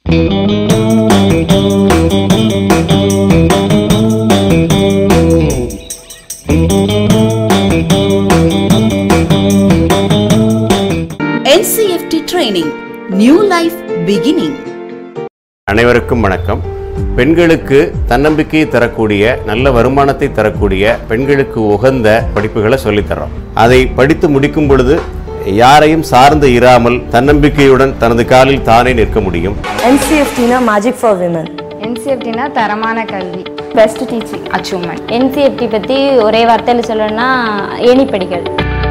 NCFT training. New life beginning. அனைவருக்கும் வணக்கம் பெண்களுக்கு தன்னம்பிக்கையை தரக்கூடிய நல்ல வருமானத்தை தரக்கூடிய பெண்களுக்கு உகந்த படிப்புகளை சொல்லித்தர்றோம் அதை படித்து முடிக்கும் பொழுது யாரையும் சார்ந்து இராமல் தன்னம்பிக்கையுடன் தனது காலில் தானே நிற்க முடியும் என்சிஎஃப்டினா மேஜிக் ஃபார் விமன் என்சிஎஃப்டினா தரமான கல்வி பெஸ்ட் டீச்சிங் அச்சீவ்மெண்ட் என்சிஎஃப்டி பற்றி ஒரே வார்த்தையில் சொல்லணும்னா ஏணி படிகள்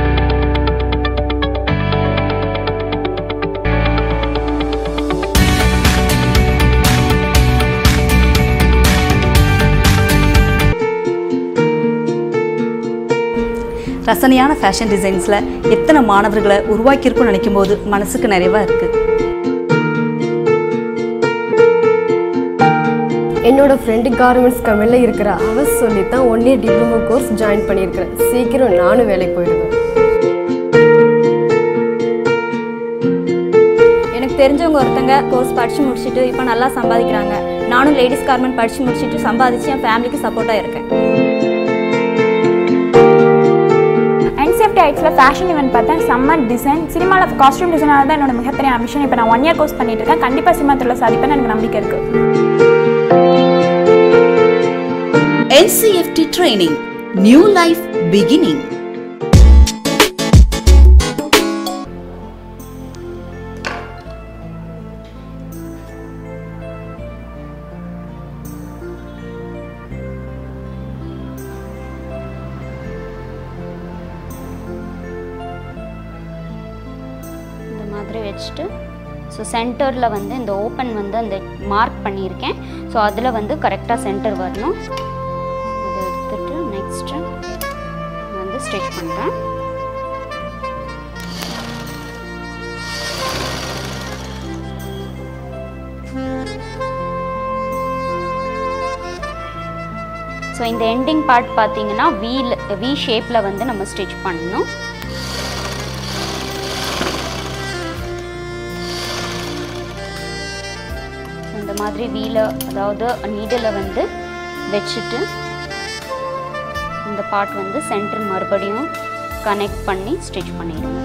ரசனையான ஃபேஷன் டிசைன்ஸில் எத்தனை மாணவர்களை உருவாக்கியிருக்கும்னு நினைக்கும் போது மனசுக்கு நிறைவாக இருக்குது என்னோட ஃப்ரெண்டு கார்மெண்ட்ஸ் கம்பெனியில் இருக்கிற அவ சொல்லி தான் one year diploma course join பண்ணியிருக்கிறேன் சீக்கிரம் நானும் வேலைக்கு போயிடுவேன் எனக்கு தெரிஞ்சவங்க ஒருத்தங்க கோர்ஸ் படித்து முடிச்சுட்டு இப்போ நல்லா சம்பாதிக்கிறாங்க நானும் லேடிஸ் கார்மெண்ட் படித்து முடிச்சுட்டு சம்பாதிச்சு என் ஃபேமிலிக்கு சப்போர்ட்டாக இருக்கேன் என்சிஎஃப்டி ஐட்ஸில் ஃபேஷன் ஈவெண்ட் பார்த்தேன் சம்மர் டிசைன் சினிமாவில் காஸ்டியூம் டிசைனாக தான் என்னோட மிகப்பெரிய அம்பிஷன் இப்போ நான் ஒன் இயர் கோர்ஸ் பண்ணிட்டு இருக்கேன் கண்டிப்பாக சினிமா துறையில சாதிப்பேன்னு எனக்கு நம்பிக்கை இருக்குது NCFT training. New life beginning. இந்த மாதிரி வச்சுட்டு ஸோ சென்டரில் வந்து இந்த ஓப்பன் வந்து அந்த மார்க் பண்ணியிருக்கேன் ஸோ அதில் வந்து கரெக்டாக சென்டர் வரணும் அதை எடுத்துட்டு நெக்ஸ்ட்டு வந்து ஸ்டிச் பண்ணுறேன் ஸோ இந்த எண்டிங் பார்ட் பார்த்தீங்கன்னா வீல் வி ஷேப்பில் வந்து நம்ம ஸ்டிச் பண்ணணும் இந்த மாதிரி வீலை அதாவது நீடில் வந்து வச்சுட்டு இந்த பார்ட் வந்து சென்டர் மறுபடியும் கனெக்ட் பண்ணி ஸ்டிச் பண்ணிடுங்க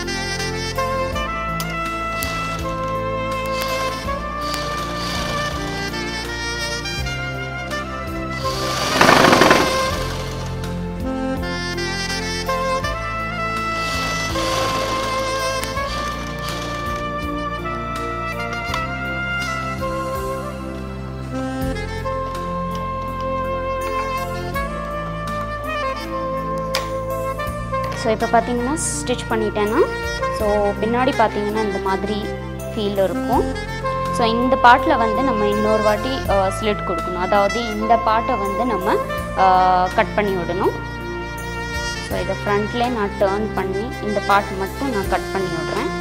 ஸோ இப்போ பார்த்தீங்கன்னா ஸ்டிச் பண்ணிட்டேன்னா ஸோ பின்னாடி பார்த்தீங்கன்னா இந்த மாதிரி ஃபீல் இருக்கும் ஸோ இந்த பாட்டில் வந்து நம்ம இன்னொரு வாட்டி ஸ்லிட் கொடுக்கணும் அதாவது இந்த பாட்டை வந்து நம்ம கட் பண்ணி விடணும் ஸோ இதை ஃப்ரண்ட்லேயே நான் டேர்ன் பண்ணி இந்த பார்ட் மட்டும் நான் கட் பண்ணி விடுறேன்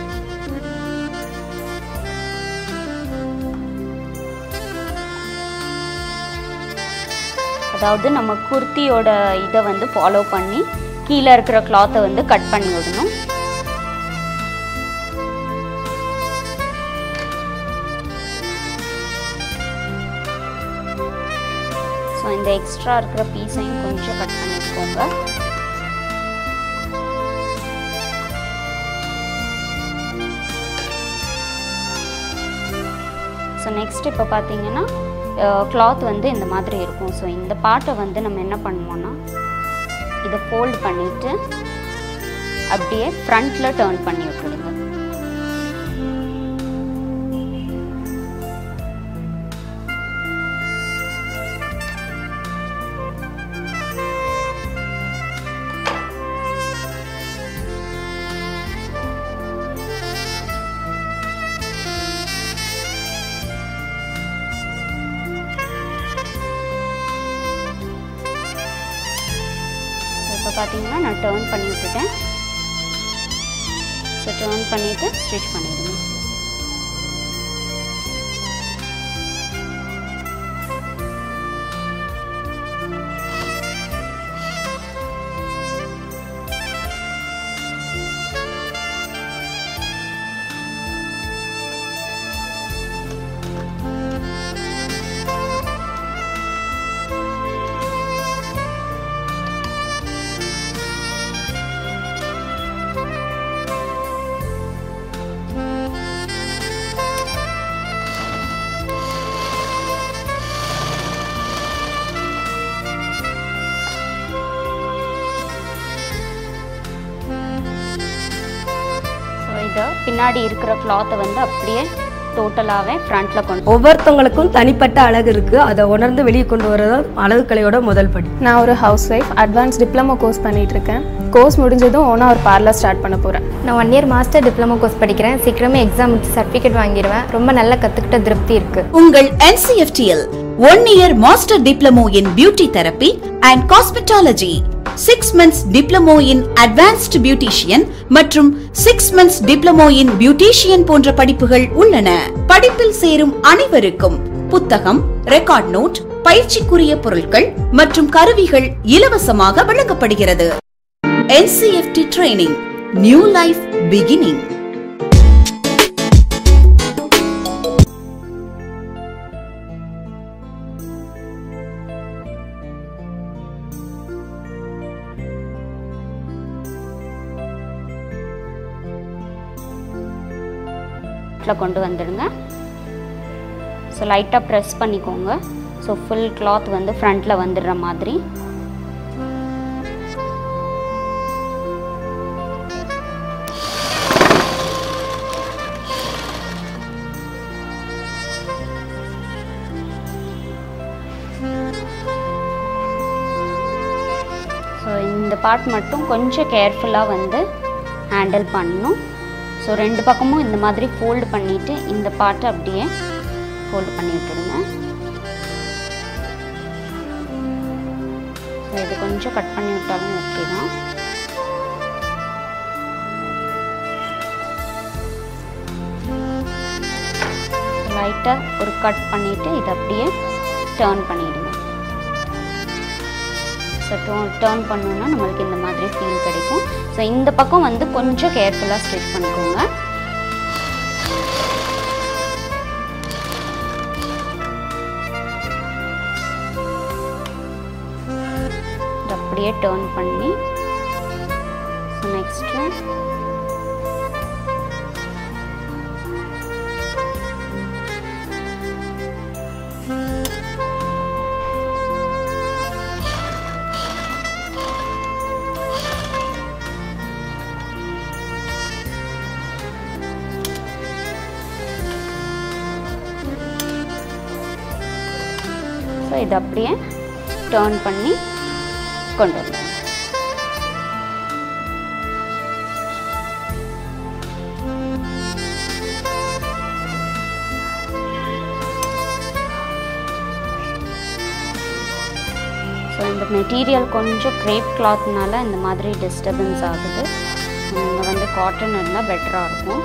அதாவது நம்ம குர்த்தியோட இதை வந்து ஃபாலோ பண்ணி கீழே இருக்கிற கிளாத்தை வந்து கட் பண்ணி விடணும் ஸோ இந்த எக்ஸ்ட்ரா இருக்கிற பீஸையும் கொஞ்சம் கட் பண்ணிக்கோங்க ஸோ நெக்ஸ்ட் இப்போ பார்த்தீங்கன்னா கிளாத் வந்து இந்த மாதிரி இருக்கும் ஸோ இந்த பாட்டை வந்து நம்ம என்ன பண்ணுவோம்னா இதை ஃபோல்ட் பண்ணிவிட்டு அப்படியே ஃப்ரண்ட்டில் டேர்ன் பண்ணி விட்டுடுங்க இப்போ பார்த்தீங்கன்னா நான் டேர்ன் பண்ணி விட்டுட்டேன் ஸோ டேர்ன் பண்ணிவிட்டு ஸ்டிச் பண்ணிடுங்க பின்னாடி இருக்கிற கிளாத்தை வந்து அப்படியே டோட்டலாகவே ஃப்ரண்ட்டில் கொண்டு ஒவ்வொருத்தவங்களுக்கும் தனிப்பட்ட அழகு இருக்கு அதை உணர்ந்து வெளியே கொண்டு வரது அழகு கலையோட முதல் படி நான் ஒரு housewife advance diploma course பண்ணிட்டு இருக்கேன் கோர்ஸ் முடிஞ்சதும் ஓனா ஒரு பார்லர் ஸ்டார்ட் பண்ண போகிறேன் நான் one year master diploma course படிக்கிறேன் சீக்கிரமே எக்ஸாம் முடிச்சு சர்டிஃபிகேட் வாங்கிடுவேன் ரொம்ப நல்லா கற்றுக்கிட்ட திருப்தி இருக்குது உங்கள் NCFTL one year master diploma in beauty therapy and cosmetology six months diploma in advanced beautician மற்றும் six months diploma in beautician போன்ற படிப்புகள் உள்ளன படிப்பில் சேரும் அனைவருக்கும் புத்தகம் ரெக்கார்ட் நோட் பயிற்சிக்குரிய பொருட்கள் மற்றும் கருவிகள் இலவசமாக வழங்கப்படுகிறது NCFT training new life beginning ஃப்ரண்ட்டில் கொண்டு வந்துடுங்க ஸோ லைட்டாக ப்ரெஸ் பண்ணிக்கோங்க ஸோ ஃபுல் கிளாத் வந்து ஃப்ரண்ட்டில் வந்துடுற மாதிரி ஸோ இந்த பார்ட் மட்டும் கொஞ்சம் கேர்ஃபுல்லாக வந்து ஹேண்டில் பண்ணணும் ஸோ ரெண்டு பக்கமும் இந்த மாதிரி ஃபோல்டு பண்ணிவிட்டு இந்த பார்ட்டை அப்படியே ஃபோல்டு பண்ணி விட்டுடுங்க ஸோ இது கொஞ்சம் கட் பண்ணி விட்டாலும் ஓகே தான் லைட்டாக ஒரு கட் பண்ணிவிட்டு இதை அப்படியே டேர்ன் பண்ணிவிடுங்க ஸோ டேர்ன் டேர்ன் பண்ணோன்னா நம்மளுக்கு இந்த மாதிரி ஃபீல் கிடைக்கும் ஸோ இந்த பக்கம் வந்து கொஞ்சம் கேர்ஃபுல்லாக ஸ்டிச் பண்ணிக்கோங்க இது அப்படியே டேர்ன் பண்ணி ஸோ நெக்ஸ்ட்டு ஸோ இதை அப்படியே டேர்ன் பண்ணி கொண்டு வரணும் ஸோ இந்த மெட்டீரியல் கொஞ்சம் க்ரேப் கிளாத்னால இந்த மாதிரி டிஸ்டர்பன்ஸ் ஆகுது நீங்கள் வந்து காட்டன் இருந்தால் பெட்டராக இருக்கும்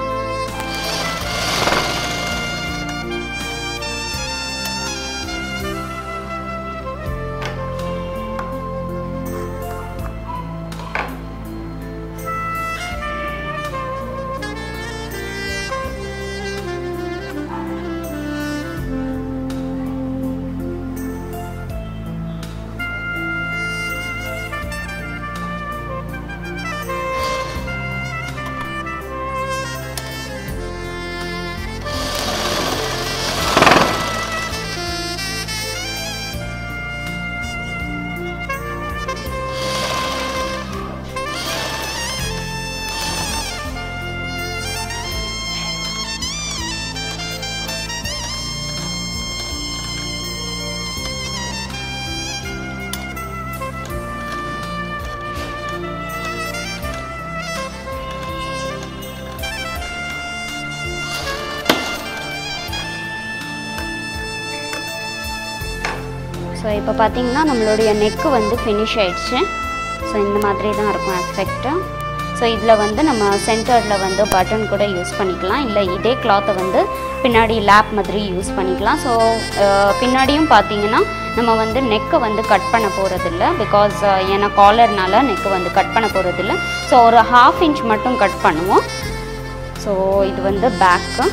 ஸோ இப்போ பார்த்தீங்கன்னா நம்மளுடைய நெக்கு வந்து ஃபினிஷ் ஆயிடுச்சு ஸோ இந்த மாதிரி தான் இருக்கும் எஃபெக்ட்டு ஸோ இதில் வந்து நம்ம சென்டரில் வந்து பட்டன் கூட யூஸ் பண்ணிக்கலாம் இல்லை இதே கிளாத்தை வந்து பின்னாடி லேப் மாதிரி யூஸ் பண்ணிக்கலாம் ஸோ பின்னாடியும் பார்த்தீங்கன்னா நம்ம வந்து நெக்கை வந்து கட் பண்ண போகிறதில்ல பிகாஸ் ஏன்னா காலர்னால நெக்கு வந்து கட் பண்ண போகிறதில்ல ஸோ ஒரு ஹாஃப் இன்ச் மட்டும் கட் பண்ணுவோம் ஸோ இது வந்து பேக்கு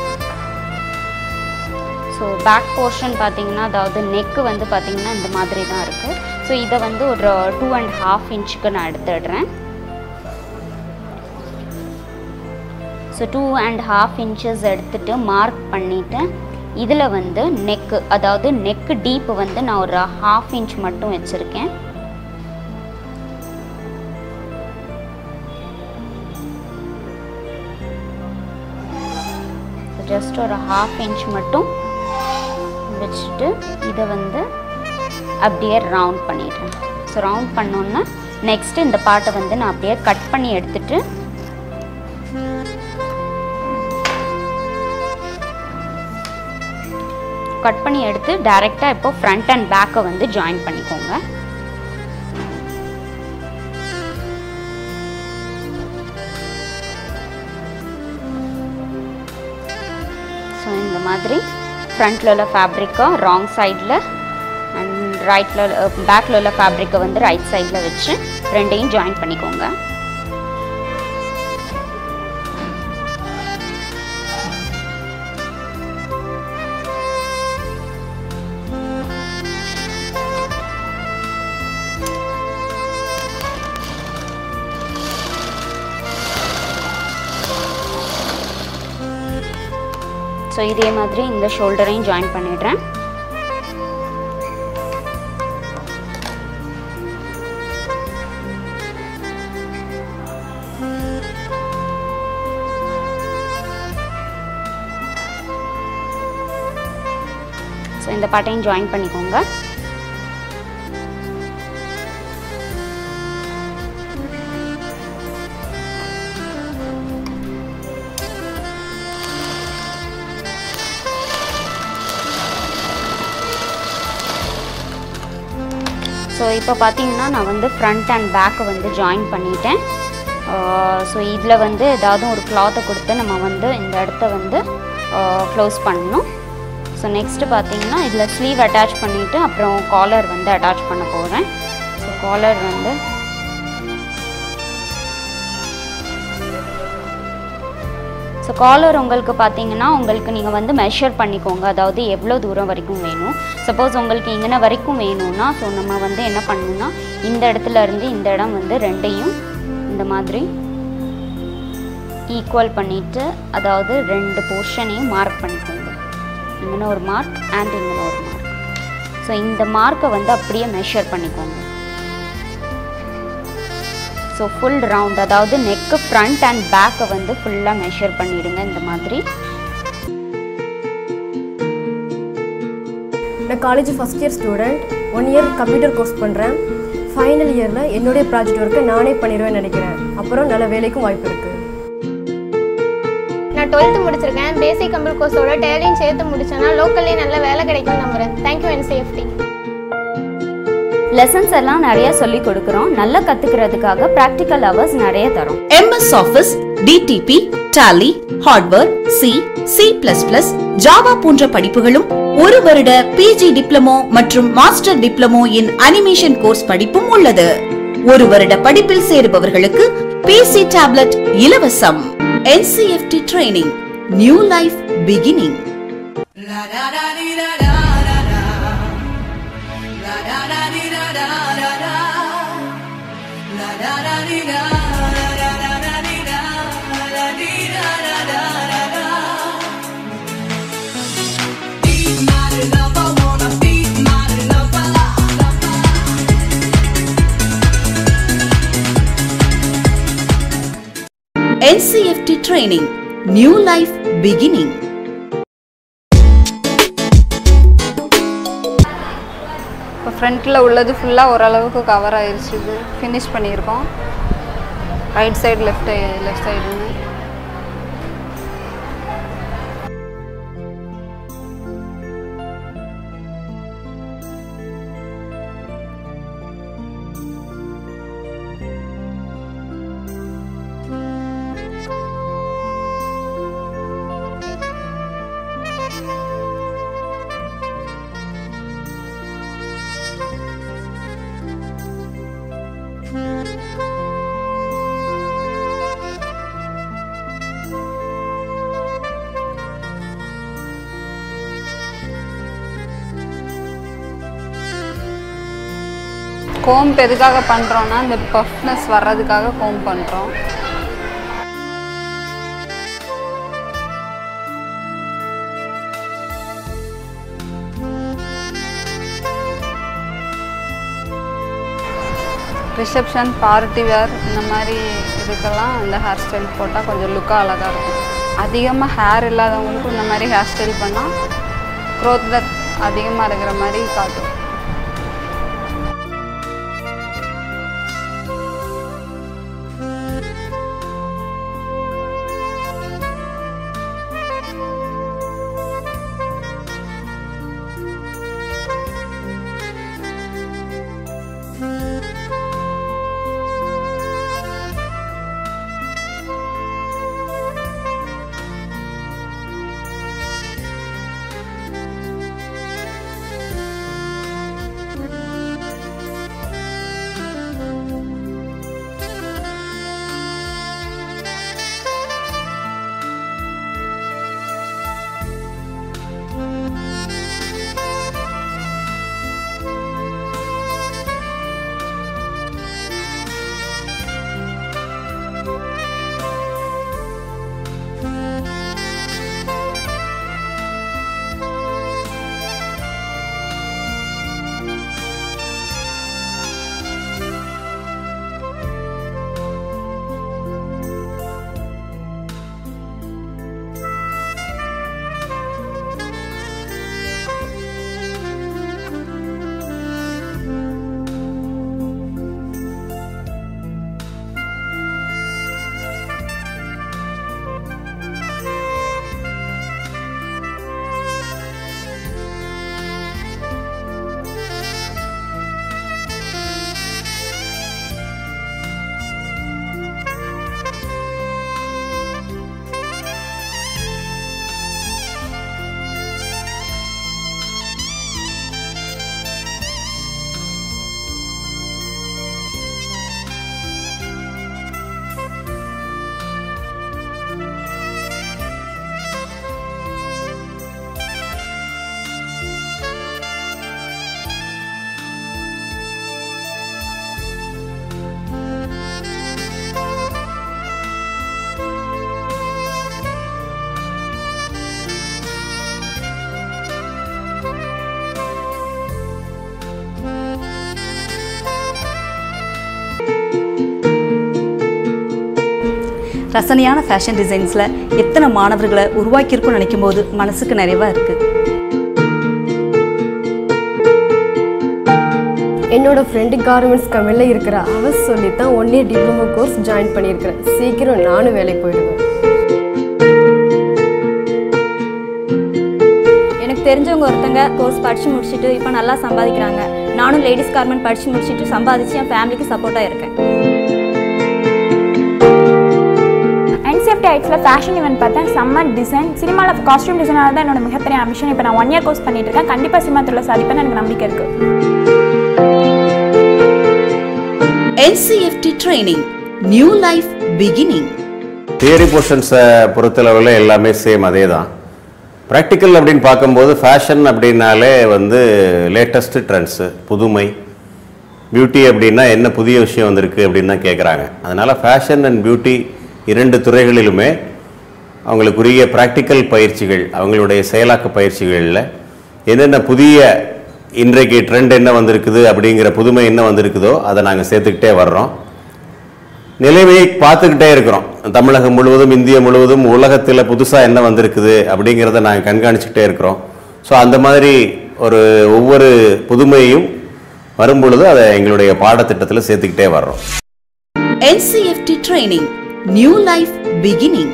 ஸோ பேக் போர்ஷன் பார்த்தீங்கன்னா அதாவது நெக்கு வந்து பார்த்தீங்கன்னா இந்த மாதிரி தான் இருக்குது ஸோ இதை வந்து ஒரு டூ அண்ட் ஹாஃப் இன்ச்சுக்கு நான் எடுத்துடுறேன் so two and half inches எடுத்துட்டு மார்க் பண்ணிவிட்டு இதில் வந்து நெக்கு அதாவது நெக்கு டீப் வந்து நான் ஒரு ஹாஃப் இன்ச் மட்டும் வச்சுருக்கேன் ஜஸ்ட் ஒரு ஹாஃப் இன்ச் மட்டும் வச்சுட்டு இதை வந்து அப்படியே ரவுண்ட் பண்ணிடுறேன் ஸோ ரவுண்ட் பண்ணோன்னா நெக்ஸ்ட்டு இந்த பாட்டை வந்து நான் அப்படியே கட் பண்ணி எடுத்துட்டு கட் பண்ணி எடுத்து டைரெக்டாக இப்போ ஃப்ரண்ட் அண்ட் பேக்கை வந்து ஜாயின் பண்ணிக்கோங்க ஸோ இந்த மாதிரி ஃப்ரண்ட்டில் உள்ள ஃபேப்ரிக்கை ராங் சைடில் அண்ட் ரைட்டில் பேக்கில் உள்ள ஃபேப்ரிக்கை வந்து ரைட் சைடில் வச்சு ரெண்டையும் ஜாயின் பண்ணிக்கோங்க ஸோ இதே மாதிரி இந்த ஷோல்டரையும் ஜாயின் பண்ணிடுறேன் ஸோ இந்த பாட்டையும் ஜாயின் பண்ணிக்கோங்க ஸோ இப்போ பார்த்தீங்கன்னா நான் வந்து ஃப்ரண்ட் அண்ட் பேக்கை வந்து ஜாயின் பண்ணிட்டேன் ஸோ இதில் வந்து ஏதாவது ஒரு கிளாத்தை கொடுத்து நம்ம வந்து இந்த இடத்த வந்து க்ளோஸ் பண்ணணும் ஸோ நெக்ஸ்ட்டு பார்த்தீங்கன்னா இதில் ஸ்லீவ் அட்டாச் பண்ணிவிட்டு அப்புறம் காலர் வந்து அட்டாச் பண்ண போகிறேன் ஸோ காலர் வந்து ஸோ காலர் உங்களுக்கு பார்த்தீங்கன்னா உங்களுக்கு நீங்கள் வந்து மெஷர் பண்ணிக்கோங்க அதாவது எவ்வளோ தூரம் வரைக்கும் வேணும் சப்போஸ் உங்களுக்கு இங்கன வரைக்கும் வேணும்னா ஸோ நம்ம வந்து என்ன பண்ணணும்னா இந்த இடத்துல இருந்து இந்த இடம் வந்து ரெண்டையும் இந்த மாதிரி ஈக்குவல் பண்ணிவிட்டு அதாவது ரெண்டு போர்ஷனையும் மார்க் பண்ணிக்கோங்க இங்கன ஒரு மார்க் அண்ட் இங்கன ஒரு மார்க் ஸோ இந்த மார்க்கை வந்து அப்படியே மெஷர் பண்ணிக்கோங்க ஸோ ஃபுல் ரவுண்ட் அதாவது நெக்கு ஃப்ரண்ட் அண்ட் பேக்கை வந்து ஃபுல்லாக மெஷர் பண்ணிடுங்க இந்த மாதிரி நான் college first year student one year computer course பண்ணுறேன் ஃபைனல் இயரில் என்னுடைய ப்ராஜெக்ட் ஒர்க்கை நானே பண்ணிடுவேன்னு நினைக்கிறேன் அப்புறம் நல்ல வேலைக்கும் வாய்ப்பு இருக்குது நான் டுவெல்த்து முடிச்சிருக்கேன் பேசிக் கம்ப்யூட்டர் கோர்ஸோட டேலியும் சேர்த்து முடிச்சேன்னா லோக்கல்லே நல்ல வேலை கிடைக்கும்னு நம்புறேன் தேங்க்யூ அண்ட் சேஃப்டி லெசன்ஸ் எல்லாம் நிறைய சொல்லி கொடுக்குறோம் நல்லா கற்றுக்கிறதுக்காக ப்ராக்டிக்கல் ஹவர்ஸ் நிறைய தரோம் MS office DTP Tally hardware C C plus plus Java போன்ற படிப்புகளும் ஒரு வருட பிஜி டிப்ளமோ மற்றும் master diploma in animation course படிப்பும் உள்ளது ஒரு வருட படிப்பில் சேருபவர்களுக்கு பிசி டேப்லெட் இலவசம் NCFT training new life beginning NCFT training, new life beginning. இப்போ ஃப்ரண்ட்டில் உள்ளது ஃபுல்லாக ஓரளவுக்கு கவர் ஆயிருச்சு இது ஃபினிஷ் பண்ணியிருக்கோம் ரைட் சைடு லெஃப்ட் லெஃப்ட் சைடுன்னு கோம்ப் எதுக்காக பண்ணுறோன்னா இந்த பஃப்னஸ் வர்றதுக்காக கோம் பண்ணுறோம் ரிசப்ஷன் பார்ட்டி வேர் இந்த மாதிரி இதுக்கெல்லாம் இந்த ஹேர் ஸ்டைல் போட்டால் கொஞ்சம் லுக்காக அழகாக இருக்கும் அதிகமாக ஹேர் இல்லாதவங்களுக்கும் இந்த மாதிரி ஹேர் ஸ்டைல் பண்ணால் க்ரோத் அதிகமாக இருக்கிற மாதிரி காட்டும் ரசனையான ஃபேஷன் டிசைன்ஸில் எத்தனை மாணவர்களை உருவாக்கியிருக்கும்னு நினைக்கும் போது மனசுக்கு நிறைவாக இருக்குது என்னோட ஃப்ரெண்டு கார்மெண்ட்ஸ் கம்பெனியில் இருக்கிற அவ சொல்லி தான் one year diploma course join பண்ணியிருக்கிறேன் சீக்கிரம் நானும் வேலைக்கு போயிடுவேன் எனக்கு தெரிஞ்சவங்க ஒருத்தங்க கோர்ஸ் படித்து முடிச்சுட்டு இப்போ நல்லா சம்பாதிக்கிறாங்க நானும் லேடிஸ் கார்மெண்ட் படித்து முடிச்சுட்டு சம்பாதிச்சு என் ஃபேமிலிக்கு சப்போர்ட்டாக இருக்கேன் என்சிஎஃப்டி ஐட்ஸில் ஃபேஷன் ஈவெண்ட் பார்த்தேன் சம்மர் டிசைன் சினிமாவில் காஸ்டியூம் டிசைனாக தான் என்னோட மிகப்பெரிய அம்பிஷன் இப்போ நான் ஒன் இயர் கோர்ஸ் பண்ணிட்டு இருக்கேன் கண்டிப்பாக சினிமா துறையில் சாதிப்பேன்னு எனக்கு நம்பிக்கை இருக்குது NCFT training. New life beginning. Theory போர்ஷன்ஸை பொறுத்தளவில் எல்லாமே சேம் அதே தான் ப்ராக்டிக்கல் அப்படின்னு பார்க்கும்போது ஃபேஷன் அப்படின்னாலே வந்து லேட்டஸ்ட் ட்ரெண்ட்ஸு புதுமை பியூட்டி அப்படின்னா என்ன புதிய விஷயம் வந்திருக்கு அப்படின்னு தான் கேட்குறாங்க அதனால் ஃபேஷன் அண்ட் பியூட்டி இரண்டு துறைகளிலுமே அவங்களுக்குரிய ப்ராக்டிக்கல் பயிற்சிகள் அவங்களுடைய செயலாக்க பயிற்சிகளில் என்னென்ன புதிய இன்றைக்கு ட்ரெண்ட் என்ன வந்திருக்குது அப்படிங்கிற புதுமை என்ன வந்திருக்குதோ அதை நாங்கள் சேர்த்துக்கிட்டே வர்றோம் நிலைமையை பார்த்துக்கிட்டே இருக்கிறோம் தமிழகம் முழுவதும் இந்தியா முழுவதும் உலகத்தில் புதுசாக என்ன வந்திருக்குது அப்படிங்கிறத நாங்கள் கண்காணிச்சுக்கிட்டே இருக்கிறோம் ஸோ அந்த மாதிரி ஒரு ஒவ்வொரு புதுமையும் வரும்பொழுது அதை எங்களுடைய பாடத்திட்டத்தில் சேர்த்துக்கிட்டே வர்றோம் NCFT training. New life beginning.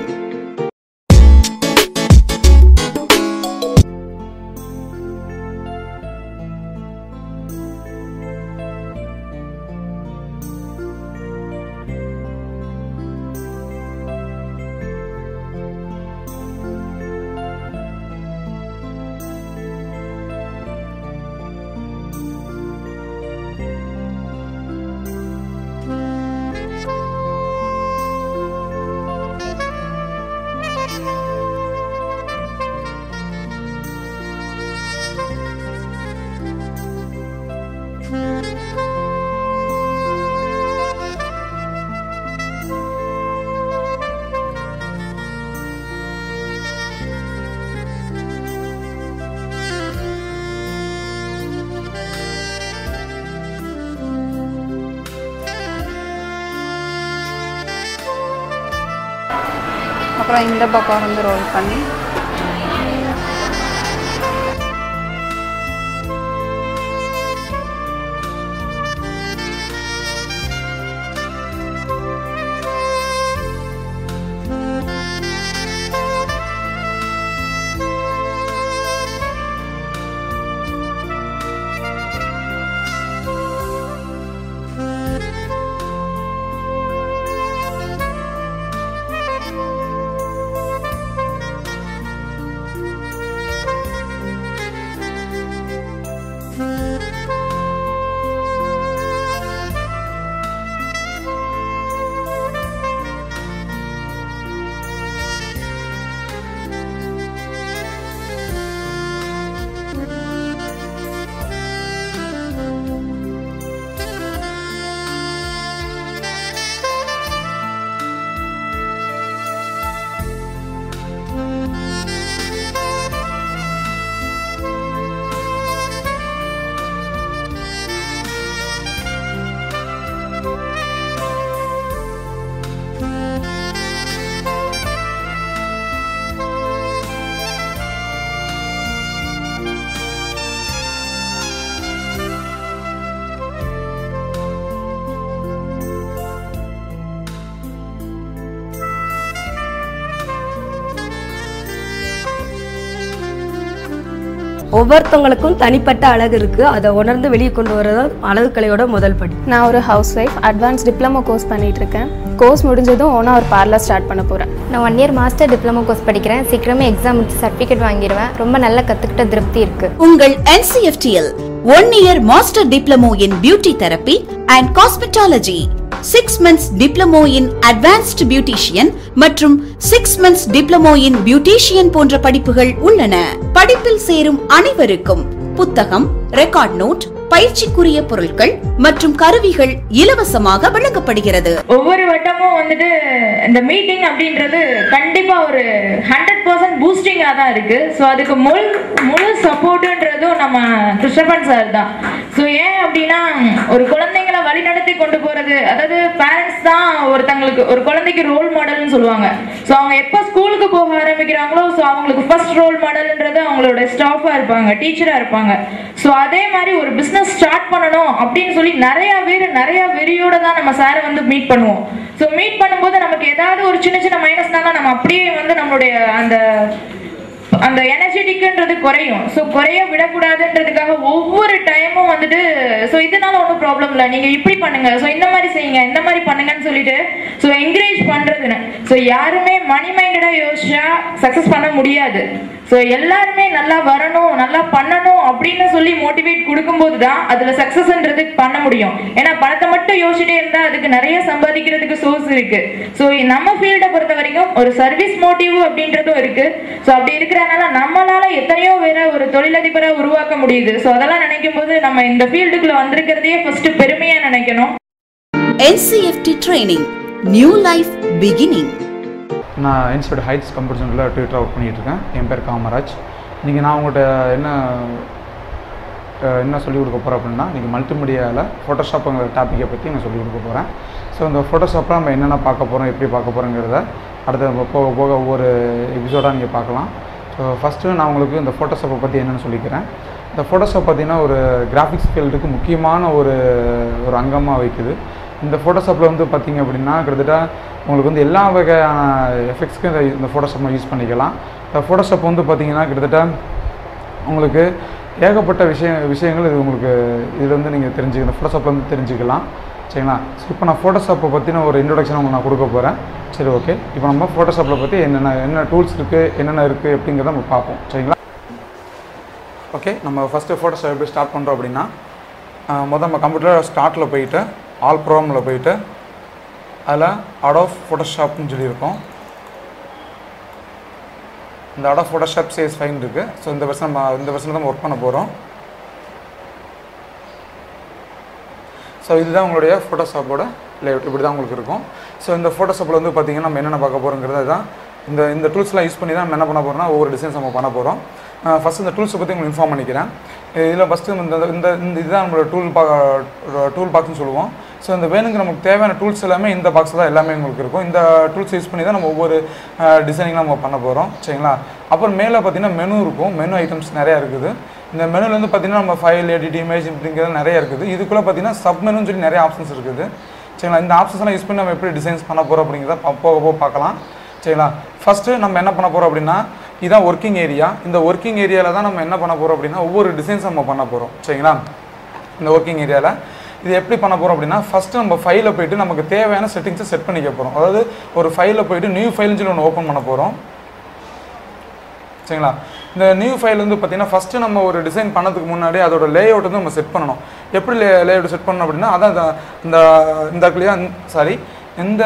அப்புறம் இந்த பக்கம் வந்து ரோல் பண்ணி ஒவ்வொருத்தவங்களுக்கும் தனிப்பட்ட அழகு இருக்கு அதை உணர்ந்து வெளியே கொண்டு வரது அழகு கலையோட முதல் படி நான் ஒரு housewife advance diploma course பண்ணிட்டு இருக்கேன் கோர்ஸ் முடிஞ்சதும் ஓனாக ஒரு பார்லர் ஸ்டார்ட் பண்ண போகிறேன் நான் one year master diploma course படிக்கிறேன் சீக்கிரமே எக்ஸாம் முடிச்சு சர்டிஃபிகேட் வாங்கிடுவேன் ரொம்ப நல்லா கற்றுக்கிட்ட திருப்தி இருக்குது உங்கள் NCFTL one year master diploma in beauty therapy and cosmetology six months diploma in advanced beautician மற்றும் six months diploma in beautician போன்ற படிப்புகள் உள்ளன படிப்பில் சேரும் அனைவருக்கும் புத்தகம் ரெக்கார்ட் நோட் பயிற்சிக்குரிய பொருட்கள் மற்றும் கருவிகள் இலவசமாக வழங்கப்படுகிறது ஒவ்வொரு வட்டமும் வந்துட்டு இந்த மீட்டிங் அப்படின்றது கண்டிப்பா ஒரு ஹண்ட்ரட் பர்சன்ட் பூஸ்டிங்காக தான் இருக்கு ஸோ அதுக்கு முழு முழு சப்போர்ட்டுன்றதும் நம்ம கிருஷ்ணப்பன் சார் தான் ஸோ ஏன் அப்படின்னா ஒரு குழந்தைங்களை வழிநடத்தி கொண்டு போறது அதாவது பேரண்ட்ஸ் தான் ஒருத்தங்களுக்கு ஒரு குழந்தைக்கு ரோல் மாடல்னு சொல்லுவாங்க ஸோ அவங்க எப்போ ஸ்கூலுக்கு போக ஆரம்பிக்கிறாங்களோ ஸோ அவங்களுக்கு ஃபர்ஸ்ட் ரோல் மாடல்ன்றது அவங்களோட ஸ்டாஃபாக இருப்பாங்க டீச்சராக இருப்பாங்க ஸோ அதே மாதிரி ஒரு பிஸ்னஸ் ஸ்டார்ட் பண்ணணும் அப்படின்னு சொல்லி நிறைய பேர் நிறைய வெறியோட தான் நம்ம சாரை வந்து மீட் பண்ணுவோம் ஸோ மீட் பண்ணும்போது நமக்கு ஏதாவது ஒரு சின்ன சின்ன மைனஸ்னால நம்ம அப்படியே வந்து நம்மளுடைய அந்த அந்த எனர்ஜெட்டிக்ன்றது குறையும் ஸோ குறைய விடக்கூடாதுன்றதுக்காக ஒவ்வொரு டைமும் வந்துட்டு ஸோ இதனால ஒன்றும் ப்ராப்ளம் இல்லை நீங்கள் இப்படி பண்ணுங்க ஸோ இந்த மாதிரி செய்யுங்க இந்த மாதிரி பண்ணுங்கன்னு சொல்லிட்டு ஸோ என்கரேஜ் பண்ணுறதுன்னு ஸோ யாருமே மணி மைண்டடாக யோசிச்சா சக்ஸஸ் பண்ண முடியாது ஸோ எல்லாருமே நல்லா வரணும் நல்லா பண்ணணும் அப்படின்னு சொல்லி மோட்டிவேட் கொடுக்கும்போது தான் அதில் சக்ஸஸ்ன்றது பண்ண முடியும் ஏன்னா பணத்தை மட்டும் யோசிச்சுட்டே இருந்தால் அதுக்கு நிறைய சம்பாதிக்கிறதுக்கு சோர்ஸ் இருக்கு ஸோ நம்ம ஃபீல்டை பொறுத்த வரைக்கும் ஒரு சர்வீஸ் மோட்டிவ் அப்படின்றதும் இருக்கு ஸோ அப்படி இருக்கிறனால நம்மளால எத்தனையோ பேரை ஒரு தொழிலதிபரை உருவாக்க முடியுது ஸோ அதெல்லாம் நினைக்கும் போது நம்ம இந்த ஃபீல்டுக்குள்ள வந்திருக்கிறதையே ஃபர்ஸ்ட் பெருமையா நினைக்கணும் NCFT training New Life Beginning நான் இன்ஸ்டியூட் ஹைட்ஸ் கம்ப்யூட்டர் சென்டரில் ட்விட்டர் ஒர்க் பண்ணிகிட்டு இருக்கேன் என் பேர் காமராஜ் இன்றைக்கி நான் உங்கள்கிட்ட என்ன அஹ், என்ன சொல்லிக் கொடுக்க போகிறேன் அப்படின்னா இன்றைக்கி மல்டிமீடியாவில் ஃபோட்டோஷாப்புங்கிற டாப்பிக்கை பற்றி நான் சொல்லிக் கொடுக்க போகிறேன் ஸோ இந்த ஃபோட்டோஷாப்பில் நம்ம என்னென்ன பார்க்க போகிறோம் எப்படி பார்க்க போகிறோங்கிறத அடுத்த நம்ம போக போக ஒவ்வொரு எபிசோடாக நீங்கள் பார்க்கலாம் ஸோ ஃபஸ்ட்டு நான் உங்களுக்கு இந்த ஃபோட்டோஷாப்பை பற்றி என்னென்னு சொல்லிக்கிறேன் இந்த ஃபோட்டோஷாப் பார்த்திங்கன்னா ஒரு கிராஃபிக்ஸ் ஃபீல்டுக்கு முக்கியமான ஒரு ஒரு அங்கமாக வைக்குது இந்த ஃபோட்டோஷாப்பில் வந்து பார்த்திங்க அப்படின்னா கிட்டத்தட்ட உங்களுக்கு வந்து எல்லா வகையான எஃபெக்ட்ஸ்க்கும் இந்த இந்த ஃபோட்டோஷாப்பை யூஸ் பண்ணிக்கலாம் இந்த ஃபோட்டோஷாப் வந்து பார்த்திங்கன்னா கிட்டத்தட்ட உங்களுக்கு ஏகப்பட்ட விஷய விஷயங்கள் இது உங்களுக்கு இதில் வந்து நீங்கள் தெரிஞ்சுக்கணும் ஃபோட்டோஷாப்பில் வந்து தெரிஞ்சுக்கலாம் சரிங்களா ஸோ இப்போ நான் ஃபோட்டோஷாப்பை பற்றின ஒரு இன்ட்ரொடக்ஷன் உங்களுக்கு நான் கொடுக்க போகிறேன் சரி ஓகே இப்போ நம்ம ஃபோட்டோஷாப்பில் பற்றி என்னென்ன என்ன டூல்ஸ் இருக்குது என்னென்ன இருக்குது எப்படிங்கிறத நம்ம பார்ப்போம் சரிங்களா ஓகே நம்ம ஃபஸ்ட்டு ஃபோட்டோஷாப் எப்படி ஸ்டார்ட் பண்ணுறோம் அப்படின்னா ஆஹ் முதல்ல நம்ம கம்ப்யூட்டரில் ஸ்டார்ட்டில் போயிட்டு ஆல் ப்ரோக்ராமில் போயிட்டு அதில் அடாஃப் ஃபோட்டோஷாப்னு சொல்லியிருக்கோம் இந்த அடாஃப் ஃபோட்டோஷாப் சேஸ் ஃபைன் இருக்குது ஸோ இந்த வருஷம் நம்ம இந்த வருஷம் தான் ஒர்க் பண்ண போகிறோம் ஸோ இதுதான் உங்களுடைய ஃபோட்டோஷாப்போட லேஅவுட் இப்படி தான் உங்களுக்கு இருக்கும் ஸோ இந்த ஃபோட்டோஷாப்பில் வந்து பார்த்தீங்கன்னா நம்ம என்னென்ன பார்க்க போகிறோங்கிறது தான் இந்த இந்த டூல்ஸ்லாம் யூஸ் பண்ணி தான் நம்ம என்ன பண்ண போகிறோம்னா ஒவ்வொரு டிசைன்ஸ் நம்ம பண்ண போகிறோம் ஃபஸ்ட் இந்த டூல்ஸை பற்றி உங்களுக்கு இன்ஃபார்ம் பண்ணிக்கிறேன் இதில் ஃபஸ்ட்டு இந்த இந்த இந்த இதுதான் நம்மளோட டூல் பா டூல் பாக்ஸ்னு சொல்லுவோம் ஸோ இந்த வேனுக்கு நமக்கு தேவையான டூல்ஸ் எல்லாமே இந்த பாக்ஸ் தான் எல்லாமே உங்களுக்கு இருக்கும் இந்த டூல்ஸ் யூஸ் பண்ணி தான் நம்ம ஒவ்வொரு டிசைனிங் நம்ம பண்ண போகிறோம் சரிங்களா அப்புறம் மேலே பார்த்தீங்கன்னா மெனு இருக்கும் மெனு ஐட்டம்ஸ் நிறையா இருக்குது இந்த மெனுலேருந்து பார்த்தீங்கன்னா நம்ம ஃபைல் எடிட் இமேஜ் இப்படிங்கிறது நிறைய இருக்குது இதுக்குள்ளே பார்த்தீங்கன்னா சப் மெனுன்னு சொல்லி நிறைய ஆப்ஷன்ஸ் இருக்குது சரிங்களா இந்த ஆப்ஷன்ஸ்லாம் யூஸ் பண்ணி நம்ம எப்படி டிசைன்ஸ் பண்ண போகிறோம் அப்படிங்கிறத பா- போக போக பார்க்கலாம் சரிங்களா ஃபஸ்ட்டு நம்ம என்ன பண்ண போகிறோம் அப்படின்னா இதான் ஒர்க்கிங் ஏரியா இந்த ஒர்க்கிங் ஏரியாவில் தான் நம்ம என்ன பண்ண போகிறோம் அப்படின்னா ஒவ்வொரு டிசைன்ஸ் நம்ம பண்ண போகிறோம் சரிங்களா இந்த ஒர்க்கிங் ஏரியாவில் இது எப்படி பண்ண போகிறோம் அப்படின்னா ஃபஸ்ட்டு நம்ம ஃபைலில் போயிட்டு நமக்கு தேவையான செட்டிங்ஸை செட் பண்ணிக்க போகிறோம் அதாவது ஒரு ஃபைலில் போயிட்டு நியூ ஃபைல்னு சொல்லி ஒன்று ஓப்பன் பண்ண போகிறோம் சரிங்களா இந்த நியூ ஃபைல் வந்து பார்த்தீங்கன்னா ஃபஸ்ட்டு நம்ம ஒரு டிசைன் பண்ணதுக்கு முன்னாடி அதோட லேஅவுட் வந்து நம்ம செட் பண்ணணும் எப்படி லே லேஅவுட் செட் பண்ணணும் அப்படின்னா அதான் இந்த- இந்த இந்த இருக்குல்லையா சாரி இந்த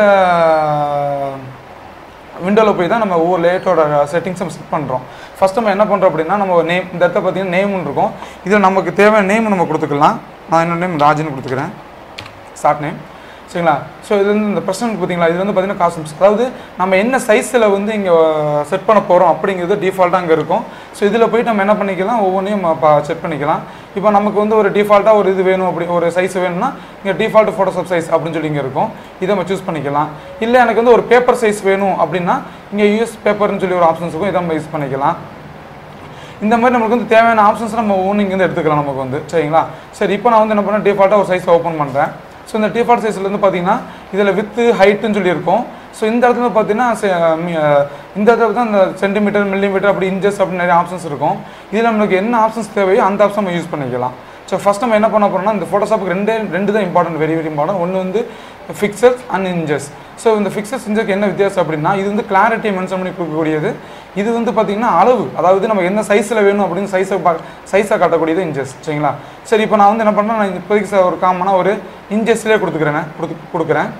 விண்டோவில் போய் தான் நம்ம ஒவ்வொரு லேட்டோட செட்டிங்ஸ் நம்ம செட் பண்ணுறோம் ஃபஸ்ட் நம்ம என்ன பண்ணுறோம் அப்படின்னா நம்ம நேம் இந்த இடத்த பார்த்தீங்கன்னா நேம்னு இருக்கும் இதில் நமக்கு தேவையான நேம் நம்ம கொடுத்துக்கலாம் நான் என்னோட நேம் ராஜுன்னு கொடுத்துக்கிறேன் ஷார்ட் நேம் சரிங்களா ஸோ இது வந்து இந்த பிரச்சனை பார்த்தீங்களா இது வந்து பார்த்தீங்கன்னா காஸ்டியூம்ஸ் அதாவது நம்ம என்ன சைஸில் வந்து இங்கே செட் பண்ண போகிறோம் அப்படிங்கிறது டிஃபால்ட்டாக அங்கே இருக்கும் ஸோ இதில் போயிட்டு நம்ம என்ன பண்ணிக்கலாம் ஒவ்வொன்றையும் செட் பண்ணிக்கலாம் இப்போ நமக்கு வந்து ஒரு டிஃபால்ட்டாக ஒரு இது வேணும் அப்படி ஒரு சைஸ் வேணும்னா இங்கே டிஃபால்ட் ஃபோட்டோஷாப் சைஸ் அப்படின்னு சொல்லி இங்கே இருக்கும் இதை நம்ம சூஸ் பண்ணிக்கலாம் இல்லை எனக்கு வந்து ஒரு பேப்பர் சைஸ் வேணும் அப்படின்னா இங்கே யூஎஸ் பேப்பர்னு சொல்லி ஒரு ஆப்ஷன்ஸ் இருக்கும் இதை நம்ம யூஸ் பண்ணிக்கலாம் இந்த மாதிரி நம்மளுக்கு வந்து தேவையான ஆப்ஷன்ஸ் நம்ம ஒவ்வொன்று இங்கேருந்து எடுத்துக்கலாம் நமக்கு வந்து சரிங்களா சரி இப்போ நான் வந்து என்ன பண்ணேன் டிஃபால்ட்டாக ஒரு சைஸ் ஓப்பன் பண்ணுறேன் ஸோ இந்த டிஃபால்ட் சைஸ்லேருந்து பார்த்தீங்கன்னா இதில் வித்து ஹைட்டுன்னு சொல்லியிருக்கோம் ஸோ இந்த இடத்துல பார்த்தீங்கன்னா செ- மி- அஹ் இந்த இடத்துல தான் இந்த சென்டிமீட்டர் மில்லிமீட்டர் அப்படி இன்ச்சஸ் அப்படி நிறைய ஆப்ஷன்ஸ் இருக்கும் இதில் நம்மளுக்கு என்ன ஆப்ஷன்ஸ் தேவையோ அந்த ஆப்ஷன் நம்ம யூஸ் பண்ணிக்கலாம் ஸோ ஃபஸ்ட் நம்ம என்ன பண்ண போகிறோம்னா இந்த ஃபோட்டோஷாப்புக்கு ரெண்டே ரெண்டு தான் இம்பார்ட்டன்ட் வெரி வெரி இம்பார்ட்டன்ட் ஒன்று வந்து ஃபிக்சர்ஸ் அண்ட் இன்ஜஸ் ஸோ இந்த ஃபிக்சர்ஸ் இன்ஜஸ்க்கு என்ன வித்தியாசம் அப்படின்னா இது வந்து கிளாரிட்டியை மென்ஷன் பண்ணி கொடுக்கக்கூடியது இது வந்து பார்த்தீங்கன்னா அளவு அதாவது நம்ம என்ன சைஸில் வேணும் அப்படின்னு சைஸை பா சைஸை காட்டக்கூடியது இன்ச்சஸ் சரிங்களா சரி இப்போ நான் வந்து என்ன பண்ணுறேன் நான் இப்போதைக்கு ச- ஒரு காமனாக ஒரு இன்ச்சஸ்லேயே கொடுத்துக்கிறேன் கொடுத்து கொடுக்குறேன்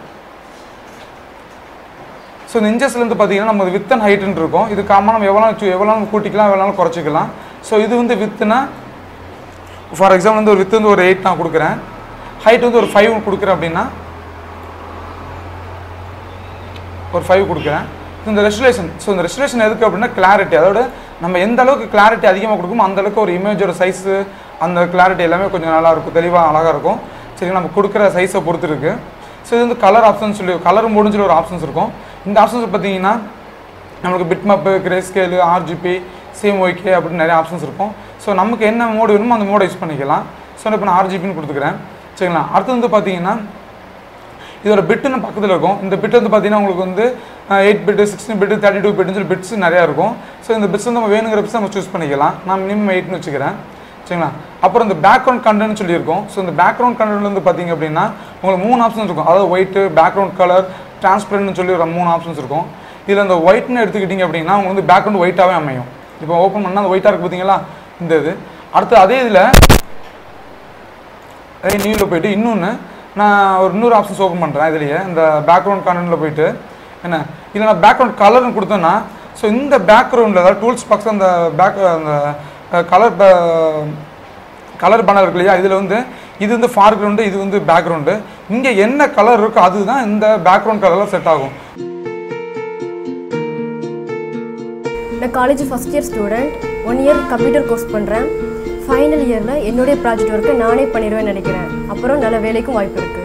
ஸோ இந்த இன்ச்சஸ்லேருந்து பார்த்தீங்கன்னா நம்ம வித் அண்ட் ஹைட்டுன்னு இருக்கும் இது காமனாக நம்ம எவ்வளோ எவ்வளோ கூட்டிக்கலாம் எவ்வளோ குறைச்சிக்கலாம் ஸோ இது வந்து வித்துனா ஃபார் எக்ஸாம்பிள் வந்து ஒரு வித்து வந்து ஒரு எயிட் நான் கொடுக்குறேன் ஹைட் வந்து ஒரு ஃபைவ் கொடுக்குறேன் அப்படின்னா ஒரு ஃபைவ் கொடுக்குறேன் இந்த ரெஸ்டுலேஷன் ஸோ இந்த ரெஸ்டுலேஷன் எதுக்கு அப்படின்னா கிளாரிட்டி அதோட நம்ம எந்த அளவுக்கு கிளாரிட்டி அதிகமாக கொடுக்குமோ அந்த அளவுக்கு ஒரு இமேஜோட சைஸு அந்த கிளாரிட்டி எல்லாமே கொஞ்சம் நல்லா இருக்கும் தெளிவாக அழகாக இருக்கும் சரி நம்ம கொடுக்குற சைஸை பொறுத்து இருக்கு ஸோ இது வந்து கலர் ஆப்ஷன் சொல்லி கலர் மோடுன்னு சொல்லி ஒரு ஆப்ஷன்ஸ் இருக்கும் இந்த ஆப்ஷன்ஸ் பார்த்தீங்கன்னா நம்மளுக்கு bitmap greyscale RGB CMYK அப்படின்னு நிறைய ஆப்ஷன்ஸ் இருக்கும் ஸோ நமக்கு என்ன மோடு வேணுமோ அந்த மோடை யூஸ் பண்ணிக்கலாம் ஸோ இப்போ நான் ஆர்ஜிபின்னு கொடுத்துக்கிறேன் சரிங்களா அடுத்து வந்து பார்த்தீங்கன்னா இதோட பிட்டுன்னு பக்கத்தில் இருக்கும் இந்த பிட் வந்து பார்த்தீங்கன்னா உங்களுக்கு வந்து eight bit sixteen bit thirty two பிட்டுன்னு சொல்லி பிட்ஸ் நிறையா இருக்கும் ஸோ இந்த பிட்ஸ் வந்து நம்ம வேணுங்கிற பிட்ஸ் நம்ம சூஸ் பண்ணிக்கலாம் நான் மினிமம் எயிட்னு வச்சுக்கிறேன் சரிங்களா அப்புறம் இந்த பேக்ரவுண்ட் கண்டென்ட் சொல்லியிருக்கோம் ஸோ இந்த பேக்ரவுண்ட் கண்டென்ட் வந்து பார்த்தீங்க அப்படின்னா உங்களுக்கு மூணு ஆப்ஷன்ஸ் இருக்கும் அதாவது ஒயிட்டு பேக்ரவுண்ட் கலர் டிரான்ஸ்பரண்ட்னு சொல்லி ஒரு மூணு ஆப்ஷன்ஸ் இருக்கும் இதில் இந்த ஒயிட்னு எடுத்துக்கிட்டிங்க அப்படின்னா உங்களுக்கு வந்து பேக்ரவுண்ட் ஒயிட்டாகவே அமையும் இப்போ ஓப்பன் பண்ணால் அந்த ஒயிட்டாக இருக்குது பார்த்தீங்களா இந்த இது அடுத்து அதே இதில் அதே நியூவில் போயிட்டு இன்னொன்று நான் ஒரு இன்னொரு ஆப்ஷன்ஸ் ஓப்பன் பண்ணுறேன் இதுலேயே இந்த பேக்ரவுண்ட் கார்னரில் போயிட்டு என்ன இல்லை நான் பேக்ரவுண்ட் கலர்னு கொடுத்தேன்னா ஸோ இந்த பேக்ரவுண்டில் அதாவது டூல்ஸ் பாக்ஸ் அந்த பேக் அந்த கலர் கலர் பேனர் இருக்கு இல்லையா இதில் வந்து இது வந்து ஃபார்க்ரவுண்டு இது வந்து பேக்ரவுண்டு இங்கே என்ன கலர் இருக்கோ அதுதான் இந்த பேக்ரவுண்ட் கலரில் செட் ஆகும் நான் college first year student one year computer course பண்ணுறேன் ஃபைனல் இயரில் என்னுடைய ப்ராஜெக்ட் ஒர்க்கை நானே பண்ணிடுவேன்னு நினைக்கிறேன் அப்புறம் நல்ல வேலைக்கும் வாய்ப்பு இருக்குது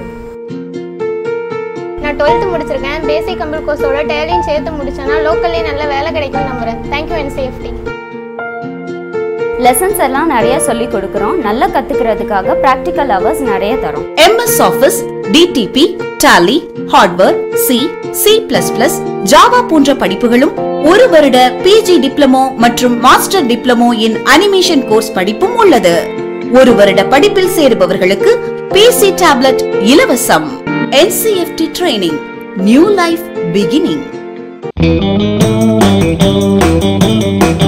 நான் டுவெல்த்து முடிச்சிருக்கேன் பேசிக் கம்ப்யூட்டர் கோர்ஸோட டேலையும் சேர்த்து முடிச்சேன்னா லோக்கல்லே நல்ல வேலை கிடைக்கும்னு நம்புறேன் தேங்க்யூ அண்ட் சேஃப்டி லெசன்ஸ் எல்லாம் நிறைய சொல்லி கொடுக்குறோம் நல்லா கத்துக்கிறதுக்காக ப்ராக்டிக்கல் ஹவர்ஸ் நிறைய தரோம் MS office DTP Tally hardware C C plus plus Java போன்ற படிப்புகளும் ஒரு வருட பிஜி டிப்ளமோ மற்றும் master diploma in animation course படிப்பும் உள்ளது ஒரு வருட படிப்பில் சேருபவர்களுக்கு பிசி டேப்லெட் இலவசம் NCFT training new life beginning